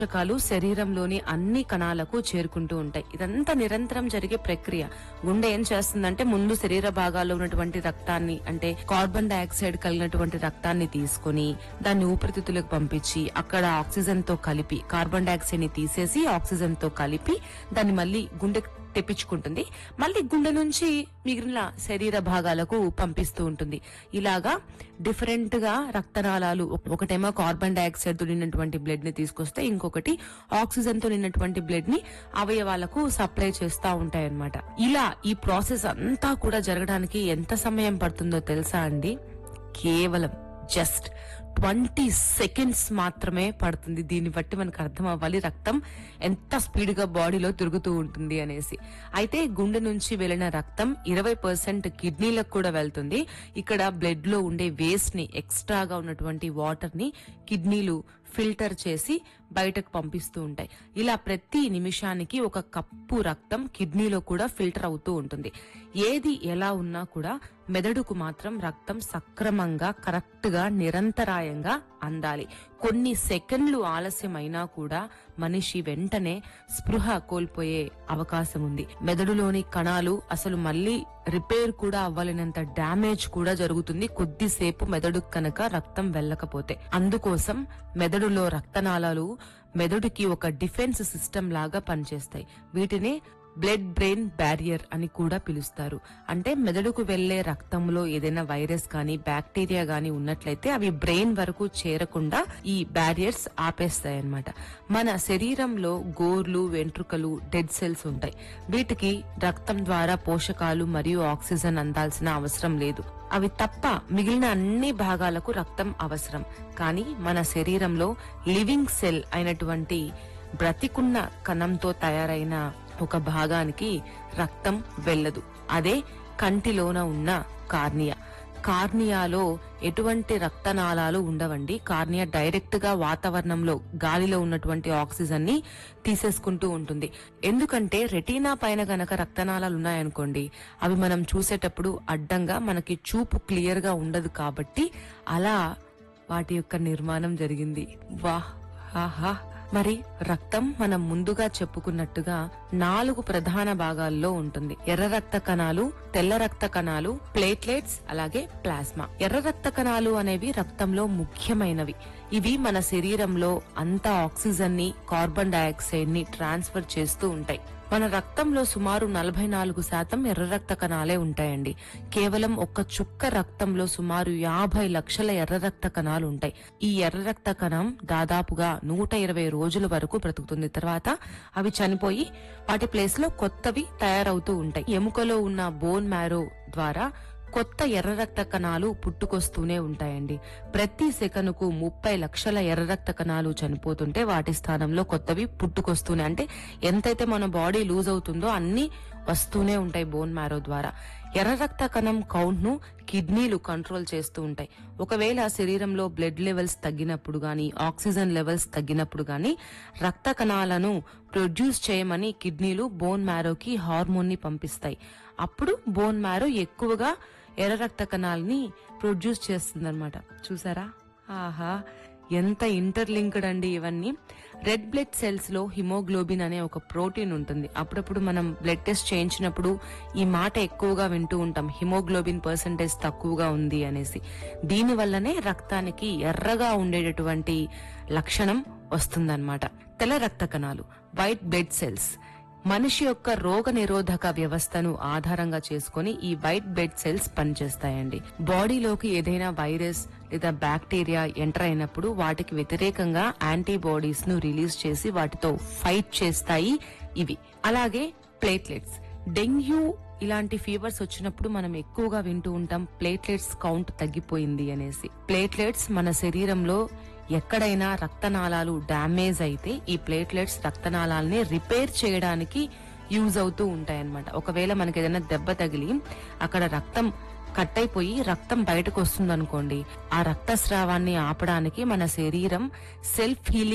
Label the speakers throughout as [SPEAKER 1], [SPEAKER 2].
[SPEAKER 1] పోషకాలు శరీరంలోని అన్ని కణాలకు చేరుకుంటూ ఉంటాయి ఇదంతా నిరంతరం జరిగే ప్రక్రియ గుండె ఏం చేస్తుందంటే ముందు శరీర భాగాల్లో ఉన్నటువంటి రక్తాన్ని అంటే కార్బన్ డైఆక్సైడ్ కలిగినటువంటి రక్తాన్ని తీసుకొని దాన్ని ఊపిరితిత్తులకు పంపించి అక్కడ ఆక్సిజన్ తో కలిపి కార్బన్ డైఆక్సైడ్ ని తీసేసి ఆక్సిజన్ తో కలిపి దాన్ని మళ్ళీ గుండె తెప్పించుకుంటుంది మళ్ళీ గుండె నుంచి మిగిలిన శరీర భాగాలకు పంపిస్తూ ఉంటుంది ఇలాగా డిఫరెంట్ గా రక్తనాళాలు ఒక- ఒకటేమో కార్బన్ డైఆక్సైడ్ తో నిన్నటువంటి బ్లడ్ ని తీసుకొస్తే ఇంకొకటి ఆక్సిజన్ తో నిన్నటువంటి బ్లడ్ ని అవయవాలకు సప్లై చేస్తా ఉంటాయి అన్నమాట ఇలా ఈ ప్రాసెస్ అంతా కూడా జరగడానికి ఎంత సమయం పడుతుందో తెలుసా అండి కేవలం జస్ట్ ట్వంటీ సెకండ్స్ మాత్రమే పడుతుంది దీన్ని బట్టి మనకు అర్థం అవ్వాలి రక్తం ఎంత స్పీడ్ గా బాడీలో తిరుగుతూ ఉంటుంది అనేసి అయితే గుండె నుంచి వెళ్ళిన రక్తం ఇరవై పర్సెంట్ కిడ్నీలకు కూడా వెళ్తుంది ఇక్కడ బ్లడ్ లో ఉండే వేస్ట్ ని ఎక్స్ట్రాగా ఉన్నటువంటి వాటర్ ని కిడ్నీలు ఫిల్టర్ చేసి బయటకు పంపిస్తూ ఉంటాయి ఇలా ప్రతి నిమిషానికి ఒక కప్పు రక్తం కిడ్నీలో కూడా ఫిల్టర్ అవుతూ ఉంటుంది ఏది ఎలా ఉన్నా కూడా మెదడుకు మాత్రం రక్తం సక్రమంగా కరెక్ట్ గా నిరంతరాయంగా అందాలి కొన్ని సెకండ్లు ఆలస్యమైనా కూడా మనిషి వెంటనే స్పృహ కోల్పోయే అవకాశం ఉంది మెదడులోని కణాలు అసలు మళ్ళీ రిపేర్ కూడా అవ్వలేనంత డ్యామేజ్ కూడా జరుగుతుంది కొద్దిసేపు మెదడు కనుక రక్తం వెళ్ళకపోతే అందుకోసం మెదడులో రక్తనాళాలు మెదడుకి ఒక డిఫెన్స్ సిస్టమ్ లాగా పనిచేస్తాయి వీటిని బ్లడ్ బ్రెయిన్ బ్యారియర్ అని కూడా పిలుస్తారు అంటే మెదడుకు వెళ్లే రక్తంలో ఏదైనా వైరస్ కానీ బ్యాక్టీరియా గానీ ఉన్నట్లయితే అవి బ్రెయిన్ వరకు చేరకుండా ఈ బ్యారియర్స్ ఆపేస్తాయి అన్నమాట మన శరీరంలో గోర్లు వెంట్రుకలు డెడ్ సెల్స్ ఉంటాయి వీటికి రక్తం ద్వారా పోషకాలు మరియు ఆక్సిజన్ అందాల్సిన అవసరం లేదు అవి తప్ప మిగిలిన అన్ని భాగాలకు రక్తం అవసరం కానీ మన శరీరంలో లివింగ్ సెల్ అయినటువంటి బ్రతికున్న కణంతో తయారైన ఒక భాగానికి రక్తం వెళ్ళదు అదే కంటిలోన ఉన్న కార్నియా కార్నియాలో ఎటువంటి రక్తనాళాలు ఉండవండి కార్నియా డైరెక్ట్ గా వాతావరణంలో గాలిలో ఉన్నటువంటి ఆక్సిజన్ ని తీసేసుకుంటూ ఉంటుంది ఎందుకంటే రెటీనా పైన గనక రక్తనాళాలు ఉన్నాయనుకోండి అవి మనం చూసేటప్పుడు అడ్డంగా మనకి చూపు క్లియర్ గా ఉండదు కాబట్టి అలా వాటి యొక్క నిర్మాణం జరిగింది వాహ్ ఆహా మరి రక్తం మనం ముందుగా చెప్పుకున్నట్టుగా నాలుగు ప్రధాన భాగాల్లో ఉంటుంది ఎర్ర రక్త కణాలు తెల్ల రక్త కణాలు ప్లేట్లెట్స్ అలాగే ప్లాస్మా ఎర్ర రక్త కణాలు అనేవి రక్తంలో ముఖ్యమైనవి ఇవి మన శరీరంలో అంత ఆక్సిజన్ ని కార్బన్ డైఆక్సైడ్ ని ట్రాన్స్ఫర్ చేస్తూ ఉంటాయి మన రక్తంలో సుమారు నలభై నాలుగు శాతం ఎర్ర రక్త కణాలే ఉంటాయండి కేవలం ఒక్క చుక్క రక్తంలో సుమారు యాభై లక్షల ఎర్ర రక్త కణాలు ఉంటాయి ఈ ఎర్ర రక్త కణం దాదాపుగా నూట ఇరవై రోజుల వరకు బ్రతుకుతుంది తర్వాత అవి చనిపోయి వాటి ప్లేస్ లో కొత్తవి తయారవుతూ ఉంటాయి ఎముకలో ఉన్న బోన్ మ్యారో ద్వారా కొత్త ఎర్ర రక్త కణాలు పుట్టుకొస్తూనే ఉంటాయండి ప్రతి సెకనుకు ముప్పై లక్షల ఎర్ర రక్త కణాలు చనిపోతుంటే వాటి స్థానంలో కొత్తవి పుట్టుకొస్తూనే అంటే ఎంతైతే మన బాడీ లూజ్ అవుతుందో అన్ని వస్తూనే ఉంటాయి బోన్ మ్యారో ద్వారా ఎర్ర రక్త కణం కౌంట్ ను కిడ్నీలు కంట్రోల్ చేస్తూ ఉంటాయి ఒకవేళ శరీరంలో బ్లడ్ లెవెల్స్ తగ్గినప్పుడు గాని ఆక్సిజన్ లెవెల్స్ తగ్గినప్పుడు గాని రక్త కణాలను ప్రొడ్యూస్ చేయమని కిడ్నీలు బోన్ మ్యారోకి హార్మోన్ ని పంపిస్తాయి అప్పుడు బోన్ మ్యారో ఎక్కువగా ఎర్ర రక్త కణాలని ప్రొడ్యూస్ చేస్తుందన్నమాట చూసారా ఆహా ఎంత ఇంటర్లింక్డ్ అండి ఇవన్నీ రెడ్ బ్లడ్ సెల్స్ లో హిమోగ్లోబిన్ అనే ఒక ప్రోటీన్ ఉంటుంది అప్పుడప్పుడు మనం బ్లడ్ టెస్ట్ చేయించినప్పుడు ఈ మాట ఎక్కువగా వింటూ ఉంటాం హిమోగ్లోబిన్ పర్సంటేజ్ తక్కువగా ఉంది అనేసి దీని వల్లనే రక్తానికి ఎర్రగా ఉండేటటువంటి లక్షణం వస్తుందన్నమాట తెల్ల రక్త కణాలు వైట్ బ్లడ్ సెల్స్ మనిషి యొక్క రోగ నిరోధక వ్యవస్థను ఆధారంగా చేసుకొని ఈ వైట్ బ్లడ్ సెల్స్ పనిచేస్తాయండి బాడీలోకి ఏదైనా వైరస్ లేదా బ్యాక్టీరియా ఎంటర్ అయినప్పుడు వాటికి వ్యతిరేకంగా యాంటీబాడీస్ ను రిలీజ్ చేసి వాటితో ఫైట్ చేస్తాయి ఇవి అలాగే ప్లేట్లెట్స్ డెంగ్యూ ఇలాంటి ఫీవర్స్ వచ్చినప్పుడు మనం ఎక్కువగా వింటూ ఉంటాం ప్లేట్లెట్స్ కౌంట్ తగ్గిపోయింది అనేసి ప్లేట్లెట్స్ మన శరీరంలో ఎక్కడైనా రక్తనాళాలు డ్యామేజ్ అయితే ఈ ప్లేట్లెట్స్ రక్తనాళాలని రిపేర్ చేయడానికి యూజ్ అవుతూ ఉంటాయన్నమాట ఒకవేళ మనకి ఏదైనా దెబ్బ తగిలి అక్కడ రక్తం కట్ అయిపోయి రక్తం బయటకు వస్తుంది అనుకోండి ఆ రక్తస్రావాన్ని ఆపడానికి మన శరీరం సెల్ఫ్ హీలింగ్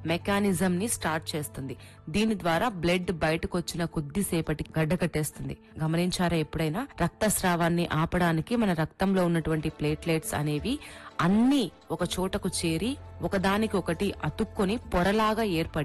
[SPEAKER 1] మెకానిజం ని స్టార్ట్ చేస్తుంది దీని ద్వారా బ్లడ్ బయటకు వచ్చిన కొద్దిసేపటి గడ్డ కట్టేస్తుంది గమనించారా ఎప్పుడైనా రక్తస్రావాన్ని ఆపడానికి మన రక్తంలో ఉన్నటువంటి ప్లేట్లెట్స్ అనేవి అన్ని ఒక చోటకు చేరి ఒకదానికి ఒకటి అతుక్కొని పొరలాగా ఏర్పడి